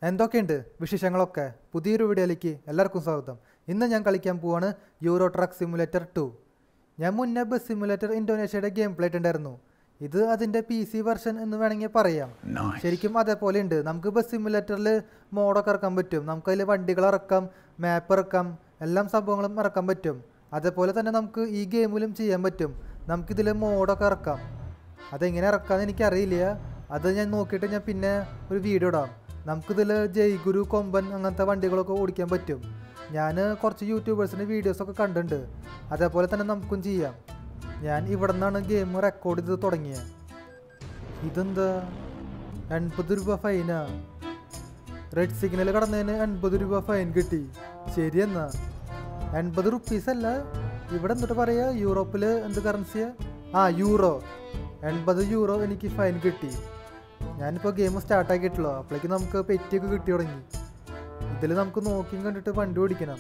എന്തൊക്കെയുണ്ട് വിശേഷങ്ങളൊക്കെ പുതിയൊരു വീഡിയോയിലേക്ക് എല്ലാവർക്കും സ്വാഗതം ഇന്ന് ഞാൻ കളിക്കാൻ പോവാണ് യൂറോ ട്രക്ക് സിമുലേറ്റർ ടു ഞാൻ മുന്നേ ബസ് സിമുലേറ്റർ ഇന്തോനേഷ്യയുടെ ഗെയിം പ്ലേ ഉണ്ടായിരുന്നു ഇത് അതിൻ്റെ പി സി വെർഷൻ എന്ന് വേണമെങ്കിൽ പറയാം ശരിക്കും അതേപോലെ ഉണ്ട് നമുക്ക് ബസ് സിമുലേറ്ററിൽ മോഡൊക്കെ ഇറക്കാൻ പറ്റും നമുക്കതിൽ വണ്ടികൾ ഇറക്കാം മാപ്പ് ഇറക്കാം എല്ലാം സംഭവങ്ങളും ഇറക്കാൻ പറ്റും അതേപോലെ തന്നെ നമുക്ക് ഈ ഗെയിമിലും ചെയ്യാൻ പറ്റും നമുക്കിതിൽ മോഡൊക്കെ ഇറക്കാം അതെങ്ങനെ ഇറക്കാമെന്ന് എനിക്കറിയില്ല അത് ഞാൻ നോക്കിയിട്ട് ഞാൻ പിന്നെ ഒരു വീഡിയോ ഇടാം നമുക്കിതിൽ ജയ്ഗുരു കൊമ്പൻ അങ്ങനത്തെ വണ്ടികളൊക്കെ ഓടിക്കാൻ പറ്റും ഞാൻ കുറച്ച് യൂട്യൂബേഴ്സിൻ്റെ വീഡിയോസൊക്കെ കണ്ടിട്ടുണ്ട് അതേപോലെ തന്നെ നമുക്കും ചെയ്യാം ഞാൻ ഇവിടെ നിന്നാണ് ഗെയിം റെക്കോർഡ് ചെയ്ത് തുടങ്ങിയത് ഇതെന്താ എൺപത് രൂപ ഫൈനാ റെഡ് സിഗ്നൽ കടന്നതിന് എൺപത് രൂപ ഫൈൻ കിട്ടി ശരിയെന്നാ എൺപത് റുപ്പീസ് അല്ല ഇവിടെ എന്നിട്ട് പറയാ യൂറോപ്പിൽ എന്ത് കറൻസിയാ ആ യൂറോ എൺപത് യൂറോ എനിക്ക് ഫൈൻ കിട്ടി ഞാനിപ്പോൾ ഗെയിം സ്റ്റാർട്ട് ആക്കിയിട്ടുള്ളൂ അപ്പോഴേക്ക് നമുക്ക് പെറ്റിയൊക്കെ കിട്ടി തുടങ്ങി ഇതിൽ നമുക്ക് നോക്കിയും കണ്ടിട്ട് വണ്ടി ഓടിക്കണം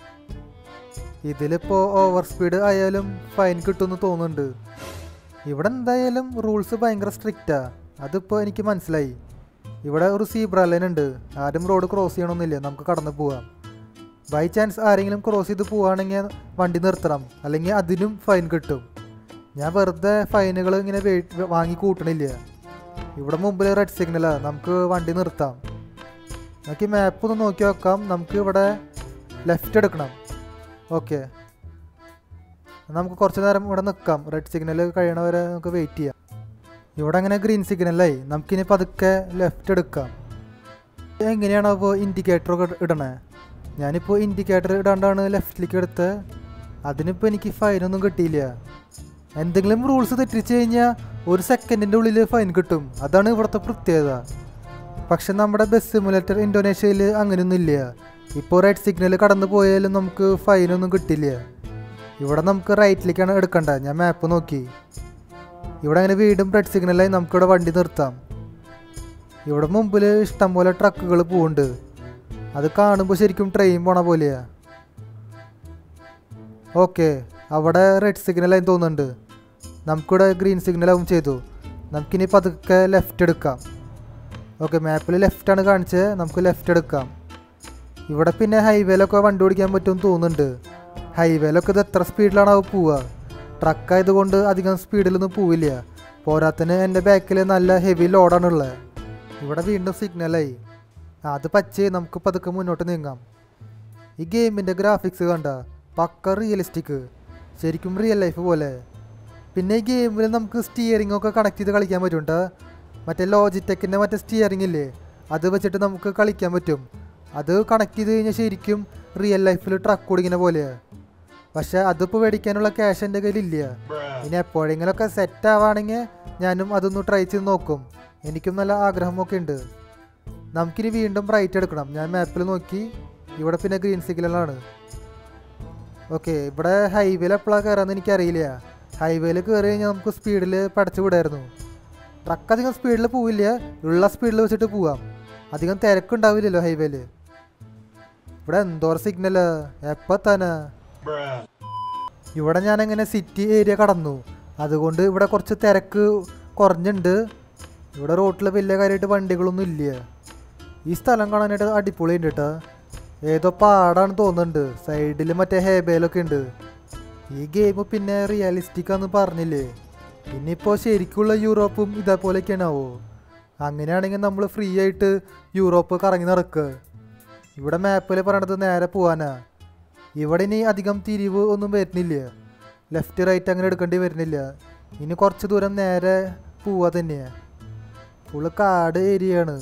ഇതിലിപ്പോൾ ഓവർ സ്പീഡ് ആയാലും ഫൈൻ കിട്ടുമെന്ന് തോന്നുന്നുണ്ട് ഇവിടെ എന്തായാലും റൂൾസ് ഭയങ്കര സ്ട്രിക്റ്റാ അതിപ്പോൾ എനിക്ക് മനസ്സിലായി ഇവിടെ ഒരു സീബ്ര ലൈൻ ഉണ്ട് ആരും റോഡ് ക്രോസ് ചെയ്യണമെന്നില്ല നമുക്ക് കടന്നു പോവാം ബൈ ചാൻസ് ആരെങ്കിലും ക്രോസ് ചെയ്ത് പോവുകയാണെങ്കിൽ വണ്ടി നിർത്തണം അല്ലെങ്കിൽ അതിനും ഫൈൻ കിട്ടും ഞാൻ വെറുതെ ഫൈനുകൾ ഇങ്ങനെ വെയിറ്റ് വാങ്ങി കൂട്ടണില്ല ഇവിടെ മുമ്പിൽ റെഡ് സിഗ്നലാണ് നമുക്ക് വണ്ടി നിർത്താം നമുക്ക് മാപ്പ് ഒന്ന് നോക്കി നോക്കാം നമുക്ക് ഇവിടെ ലെഫ്റ്റ് എടുക്കണം ഓക്കെ നമുക്ക് കുറച്ച് നേരം ഇവിടെ നിൽക്കാം റെഡ് സിഗ്നൽ കഴിയണവരെ നമുക്ക് വെയിറ്റ് ചെയ്യാം ഇവിടെ അങ്ങനെ ഗ്രീൻ സിഗ്നലായി നമുക്കിനി പതുക്കെ ലെഫ്റ്റ് എടുക്കാം എങ്ങനെയാണ് അപ്പോൾ ഇൻഡിക്കേറ്ററൊക്കെ ഇടണേ ഞാനിപ്പോൾ ഇൻഡിക്കേറ്റർ ഇടാണ്ടാണ് ലെഫ്റ്റിലേക്ക് എടുത്തത് അതിനിപ്പോൾ എനിക്ക് ഫൈനൊന്നും കിട്ടിയില്ല എന്തെങ്കിലും റൂൾസ് തെറ്റിച്ച് കഴിഞ്ഞാൽ ഒരു സെക്കൻഡിൻ്റെ ഉള്ളിൽ ഫൈൻ കിട്ടും അതാണ് ഇവിടുത്തെ പ്രത്യേകത പക്ഷെ നമ്മുടെ ബസ് സിമുലേറ്റർ ഇന്തോനേഷ്യയിൽ അങ്ങനെയൊന്നും ഇല്ല ഇപ്പോൾ റെഡ് സിഗ്നൽ കടന്നു പോയാലും നമുക്ക് ഫൈനൊന്നും കിട്ടില്ല ഇവിടെ നമുക്ക് റൈറ്റിലേക്കാണ് എടുക്കേണ്ടത് ഞാൻ മാപ്പ് നോക്കി ഇവിടെ അങ്ങനെ വീണ്ടും റെഡ് സിഗ്നലായി നമുക്കിവിടെ വണ്ടി നിർത്താം ഇവിടെ മുമ്പിൽ ഇഷ്ടംപോലെ ട്രക്കുകൾ പോകുന്നുണ്ട് അത് കാണുമ്പോൾ ശരിക്കും ട്രെയിൻ പോണ പോലെയാ ഓക്കെ അവിടെ റെഡ് സിഗ്നലായി തോന്നുന്നുണ്ട് നമുക്കിവിടെ ഗ്രീൻ സിഗ്നലാവും ചെയ്തു നമുക്കിനി പതുക്കെ ലെഫ്റ്റ് എടുക്കാം ഓക്കെ മാപ്പിൽ ലെഫ്റ്റാണ് കാണിച്ചത് നമുക്ക് ലെഫ്റ്റ് എടുക്കാം ഇവിടെ പിന്നെ ഹൈവേയിലൊക്കെ വണ്ടി ഓടിക്കാൻ പറ്റുമെന്ന് തോന്നുന്നുണ്ട് ഹൈവേയിലൊക്കെ ഇത് എത്ര സ്പീഡിലാണ് അത് പോവുക ട്രക്ക് ആയതുകൊണ്ട് അധികം സ്പീഡിലൊന്നും പോവില്ല പോരാത്തിന് എൻ്റെ ബാക്കിൽ നല്ല ഹെവി ലോഡാണ് ഉള്ളത് ഇവിടെ വീണ്ടും സിഗ്നലായി അത് പച്ചേ നമുക്ക് പതുക്കെ മുന്നോട്ട് നീങ്ങാം ഈ ഗെയിമിൻ്റെ ഗ്രാഫിക്സ് കണ്ട പക്ക റിയലിസ്റ്റിക് ശരിക്കും റിയൽ ലൈഫ് പോലെ പിന്നെ ഈ ഗെയിമിൽ നമുക്ക് സ്റ്റിയറിംഗ് ഒക്കെ കണക്ട് ചെയ്ത് കളിക്കാൻ പറ്റും മറ്റേ ലോജിടെക്കിൻ്റെ മറ്റേ സ്റ്റിയറിംഗ് ഇല്ലേ അത് വെച്ചിട്ട് നമുക്ക് കളിക്കാൻ പറ്റും അത് കണക്ട് ചെയ്ത് കഴിഞ്ഞാൽ ശരിക്കും റിയൽ ലൈഫിൽ ട്രക്ക് ഓടിക്കുന്ന പോലെയാണ് പക്ഷെ അതിപ്പോൾ മേടിക്കാനുള്ള ക്യാഷ് എൻ്റെ കയ്യിലില്ല ഇനി എപ്പോഴെങ്കിലുമൊക്കെ സെറ്റ് ആവുകയാണെങ്കിൽ ഞാനും അതൊന്ന് ട്രൈ ചെയ്ത് നോക്കും എനിക്കും നല്ല ആഗ്രഹമൊക്കെ ഉണ്ട് നമുക്കിനി വീണ്ടും റൈറ്റ് എടുക്കണം ഞാൻ മാപ്പിൽ നോക്കി ഇവിടെ പിന്നെ ഗ്രീൻ സിഗ്നലാണ് ഓക്കെ ഇവിടെ ഹൈവേയിൽ എപ്പോഴാണ് കയറാമെന്ന് എനിക്കറിയില്ല ഹൈവേയിൽ കയറി കഴിഞ്ഞാൽ നമുക്ക് സ്പീഡിൽ പടച്ചു വിടായിരുന്നു ട്രക്ക് അധികം സ്പീഡിൽ പോവില്ല ഉള്ള സ്പീഡിൽ വെച്ചിട്ട് പോവാം അധികം തിരക്കുണ്ടാവില്ലല്ലോ ഹൈവേയിൽ ഇവിടെ എന്തോരം സിഗ്നൽ എപ്പോൾ തന്നെ ഇവിടെ ഞാൻ അങ്ങനെ സിറ്റി ഏരിയ കടന്നു അതുകൊണ്ട് ഇവിടെ കുറച്ച് തിരക്ക് കുറഞ്ഞുണ്ട് ഇവിടെ റോട്ടിൽ വലിയ കാര്യമായിട്ട് വണ്ടികളൊന്നും ഇല്ല ഈ സ്ഥലം കാണാനായിട്ട് അടിപൊളിയുണ്ട് കേട്ടോ ഏതോ പാടാണ് തോന്നുന്നുണ്ട് സൈഡിൽ മറ്റേ ഹേബേലൊക്കെ ഉണ്ട് ഈ ഗെയിം പിന്നെ റിയലിസ്റ്റിക് ആന്ന് പറഞ്ഞില്ലേ ഇനിയിപ്പോൾ ശരിക്കുള്ള യൂറോപ്പും ഇതേപോലെയൊക്കെയാണാവോ അങ്ങനെയാണെങ്കിൽ നമ്മൾ ഫ്രീ ആയിട്ട് യൂറോപ്പ് കറങ്ങി നടക്കുക ഇവിടെ മാപ്പിൽ പറയണത് നേരെ പോവാനാ ഇവിടെ ഇനി അധികം തിരിവ് ഒന്നും വരുന്നില്ല ലെഫ്റ്റ് റൈറ്റ് അങ്ങനെ എടുക്കേണ്ടി വരുന്നില്ല ഇനി കുറച്ച് ദൂരം നേരെ പോവാ തന്നെയാ ഫുള്ള് കാട് ഏരിയ ആണ്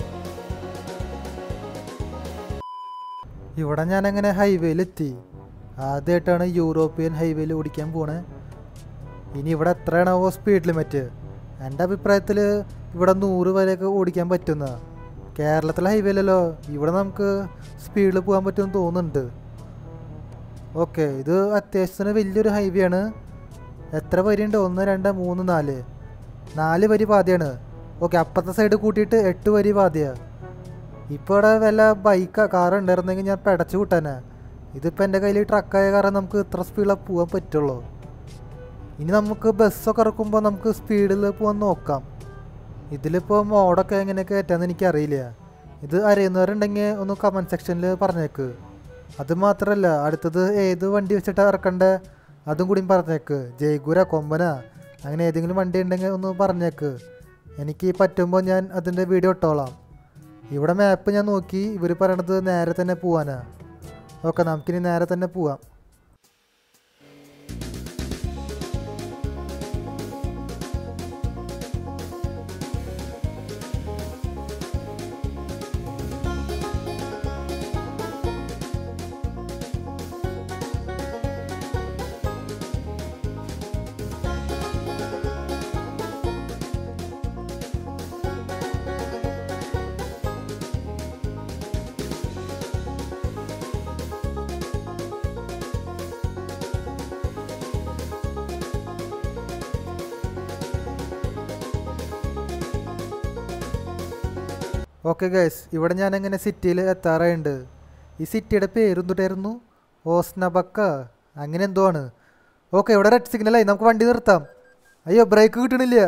ഇവിടെ ഞാൻ അങ്ങനെ ഹൈവേയിലെത്തി ആദ്യമായിട്ടാണ് യൂറോപ്യൻ ഹൈവേയിൽ ഓടിക്കാൻ പോണേ ഇനി ഇവിടെ എത്രയാണാവോ സ്പീഡ് ലിമിറ്റ് എൻ്റെ അഭിപ്രായത്തിൽ ഇവിടെ നൂറ് വരെയൊക്കെ ഓടിക്കാൻ പറ്റുന്ന കേരളത്തിലെ ഹൈവേയിലല്ലോ ഇവിടെ നമുക്ക് സ്പീഡിൽ പോകാൻ പറ്റുമെന്ന് തോന്നുന്നുണ്ട് ഓക്കെ ഇത് അത്യാവശ്യത്തിന് വലിയൊരു ഹൈവേ ആണ് എത്ര വരിയുണ്ട് ഒന്ന് രണ്ട് മൂന്ന് നാല് നാല് വരി പാതയാണ് ഓക്കെ അപ്പുറത്തെ സൈഡ് കൂട്ടിയിട്ട് എട്ട് വരി പാതയാണ് ഇപ്പോൾ ഇവിടെ വല്ല ബൈക്കാ കാർ ഉണ്ടായിരുന്നെങ്കിൽ ഞാൻ പെടച്ചു കൂട്ടാനാ ഇതിപ്പോൾ എൻ്റെ കയ്യിൽ ട്രക്കായ കാരണം നമുക്ക് ഇത്ര സ്പീഡിൽ പോകാൻ പറ്റുള്ളൂ ഇനി നമുക്ക് ബസ്സൊക്കെ ഇറക്കുമ്പോൾ നമുക്ക് സ്പീഡിൽ പോകാൻ നോക്കാം ഇതിലിപ്പോൾ മോഡൊക്കെ എങ്ങനെ കയറ്റാന്ന് എനിക്കറിയില്ല ഇത് അറിയുന്നവരുണ്ടെങ്കിൽ ഒന്ന് കമൻറ്റ് സെക്ഷനിൽ പറഞ്ഞേക്ക് അത് മാത്രമല്ല അടുത്തത് ഏത് വണ്ടി വെച്ചിട്ട് ഇറക്കണ്ടേ അതും കൂടി പറഞ്ഞേക്ക് ജയ്ഗുര കൊമ്പന അങ്ങനെ ഏതെങ്കിലും വണ്ടി ഉണ്ടെങ്കിൽ ഒന്ന് പറഞ്ഞേക്ക് എനിക്ക് പറ്റുമ്പോൾ ഞാൻ അതിൻ്റെ വീഡിയോ ഇട്ടോളാം ഇവിടെ മാപ്പ് ഞാൻ നോക്കി ഇവർ പറയണത് നേരെ തന്നെ പോവാനാ ഓക്കെ നമുക്കിനി നേരെ തന്നെ പോവാം ഓക്കെ ഗൈസ് ഇവിടെ ഞാൻ എങ്ങനെ സിറ്റിയിൽ എത്താറായുണ്ട് ഈ സിറ്റിയുടെ പേരെന്തുട്ടായിരുന്നു ഓസ്നബക്ക അങ്ങനെ എന്തോ ആണ് ഓക്കെ ഇവിടെ റെഡ് സിഗ്നലായി നമുക്ക് വണ്ടി നിർത്താം അയ്യോ ബ്രേക്ക് കിട്ടണില്ല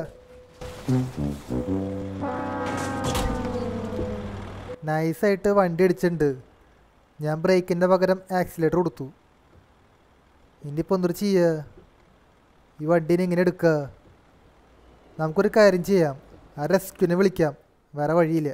നൈസായിട്ട് വണ്ടി അടിച്ചിട്ടുണ്ട് ഞാൻ ബ്രേക്കിൻ്റെ പകരം ആക്സിലേറ്റർ കൊടുത്തു ഇനിയിപ്പോൾ എന്തൊരു ചെയ്യുക ഈ വണ്ടീനെ ഇങ്ങനെ എടുക്കുക നമുക്കൊരു കാര്യം ചെയ്യാം ആ റെസ്ക്യൂനെ വിളിക്കാം വേറെ വഴിയില്ല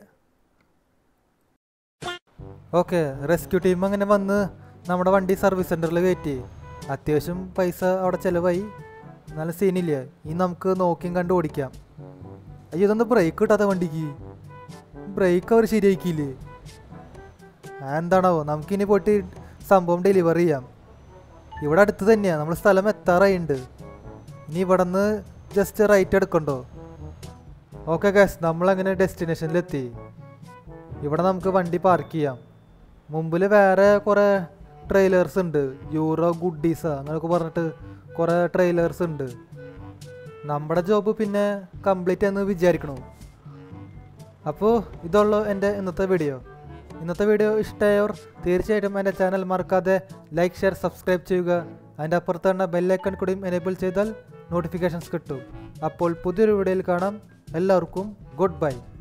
ഓക്കെ റെസ്ക്യൂ ടീം അങ്ങനെ വന്ന് നമ്മുടെ വണ്ടി സർവീസ് സെൻറ്ററിൽ കയറ്റി അത്യാവശ്യം പൈസ അവിടെ ചിലവായി നല്ല സീനില്ല ഇനി നമുക്ക് നോക്കിയും കണ്ട് ഓടിക്കാം അയ്യോ ഇതൊന്ന് ബ്രേക്ക് കിട്ടാത്ത വണ്ടിക്ക് ബ്രേക്ക് അവർ ശരിയാക്കിയില്ലേ ആ എന്താണാവോ നമുക്കിനി പോയിട്ട് സംഭവം ഡെലിവറി ചെയ്യാം ഇവിടെ അടുത്ത് തന്നെയാണ് നമ്മൾ സ്ഥലം എത്താറായിട്ടുണ്ട് ഇനി ഇവിടെ നിന്ന് ജസ്റ്റ് റൈറ്റ് എടുക്കണ്ടോ ഓക്കെ ഗസ് നമ്മളങ്ങനെ ഡെസ്റ്റിനേഷനിലെത്തി ഇവിടെ നമുക്ക് വണ്ടി പാർക്ക് ചെയ്യാം മുമ്പിൽ വേറെ കുറേ ട്രെയിലേഴ്സ് ഉണ്ട് യൂറോ ഗുഡീസ് അങ്ങനെയൊക്കെ പറഞ്ഞിട്ട് കുറേ ട്രെയിലേഴ്സ് ഉണ്ട് നമ്മുടെ ജോബ് പിന്നെ കംപ്ലീറ്റ് എന്ന് വിചാരിക്കണു അപ്പോൾ ഇതുള്ളൂ എൻ്റെ ഇന്നത്തെ വീഡിയോ ഇന്നത്തെ വീഡിയോ ഇഷ്ടമായവർ തീർച്ചയായിട്ടും എൻ്റെ ചാനൽ മറക്കാതെ ലൈക്ക് ഷെയർ സബ്സ്ക്രൈബ് ചെയ്യുക അതിൻ്റെ അപ്പുറത്ത് തന്നെ ബെല്ലൈക്കൺ കൂടിയും എനേബിൾ ചെയ്താൽ നോട്ടിഫിക്കേഷൻസ് കിട്ടും അപ്പോൾ പുതിയൊരു വീഡിയോയിൽ കാണാം എല്ലാവർക്കും ഗുഡ് ബൈ